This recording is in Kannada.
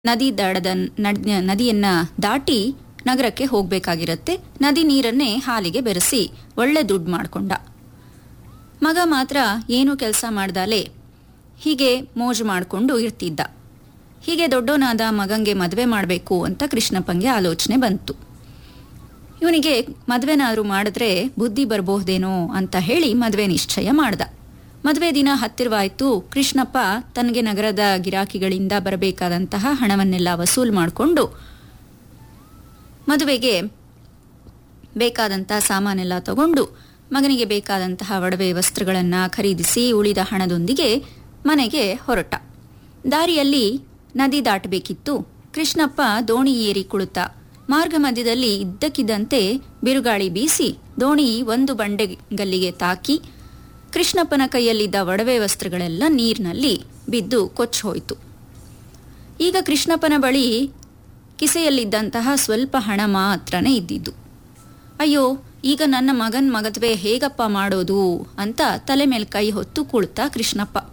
ನದಿ ದಡದ ನಡ್- ನದಿಯನ್ನ ದಾಟಿ ನಗರಕ್ಕೆ ಹೋಗ್ಬೇಕಾಗಿರತ್ತೆ ನದಿ ನೀರನ್ನೇ ಹಾಲಿಗೆ ಬೆರೆಸಿ ಒಳ್ಳೆ ದುಡ್ಡು ಮಾಡ್ಕೊಂಡ ಮಗ ಮಾತ್ರ ಏನೂ ಕೆಲಸ ಮಾಡ್ದಾಲೆ ಹೀಗೆ ಮೋಜು ಮಾಡಿಕೊಂಡು ಇರ್ತಿದ್ದ ಹೀಗೆ ದೊಡ್ಡೋನಾದ ಮಗಂಗೆ ಮದುವೆ ಮಾಡಬೇಕು ಅಂತ ಕೃಷ್ಣಪ್ಪಂಗೆ ಆಲೋಚನೆ ಬಂತು ಇವನಿಗೆ ಮದುವೆನಾದ್ರು ಮಾಡಿದ್ರೆ ಬುದ್ಧಿ ಬರಬಹುದೇನೋ ಅಂತ ಹೇಳಿ ಮದುವೆ ನಿಶ್ಚಯ ಮಾಡ್ದ ಮದುವೆ ದಿನ ಹತ್ತಿರವಾಯ್ತು ಕೃಷ್ಣಪ್ಪ ತನಗೆ ನಗರದ ಗಿರಾಕಿಗಳಿಂದ ಬರಬೇಕಾದಂತಹ ಹಣವನ್ನೆಲ್ಲ ವಸೂಲ್ ಮಾಡಿಕೊಂಡು ಮದುವೆಗೆ ಬೇಕಾದಂತಹ ಸಾಮಾನೆಲ್ಲ ತಗೊಂಡು ಮಗನಿಗೆ ಬೇಕಾದಂತಹ ಒಡವೆ ವಸ್ತ್ರಗಳನ್ನ ಖರೀದಿಸಿ ಉಳಿದ ಹಣದೊಂದಿಗೆ ಮನೆಗೆ ಹೊರಟ ದಾರಿಯಲ್ಲಿ ನದಿ ದಾಟಬೇಕಿತ್ತು ಕೃಷ್ಣಪ್ಪ ದೋಣಿ ಏರಿ ಕುಳಿತ ಮಾರ್ಗ ಮಧ್ಯದಲ್ಲಿ ಇದ್ದಕ್ಕಿದ್ದಂತೆ ಬಿರುಗಾಳಿ ಬೀಸಿ ದೋಣಿ ಒಂದು ಬಂಡೆಗಲ್ಲಿಗೆ ತಾಕಿ ಕೃಷ್ಣಪ್ಪನ ಕೈಯಲ್ಲಿದ್ದ ಒಡವೆ ವಸ್ತ್ರಗಳೆಲ್ಲ ನೀರಿನಲ್ಲಿ ಬಿದ್ದು ಕೊಚ್ಚಿ ಹೋಯಿತು ಈಗ ಕೃಷ್ಣಪ್ಪನ ಬಳಿ ಕಿಸೆಯಲ್ಲಿದ್ದಂತಹ ಸ್ವಲ್ಪ ಹಣ ಮಾತ್ರನೇ ಇದ್ದಿದ್ದು ಅಯ್ಯೋ ಈಗ ನನ್ನ ಮಗನ್ ಮಗದ್ವೆ ಹೇಗಪ್ಪ ಮಾಡೋದು ಅಂತ ತಲೆ ಮೇಲೆ ಕೈ ಹೊತ್ತು ಕುಳಿತ ಕೃಷ್ಣಪ್ಪ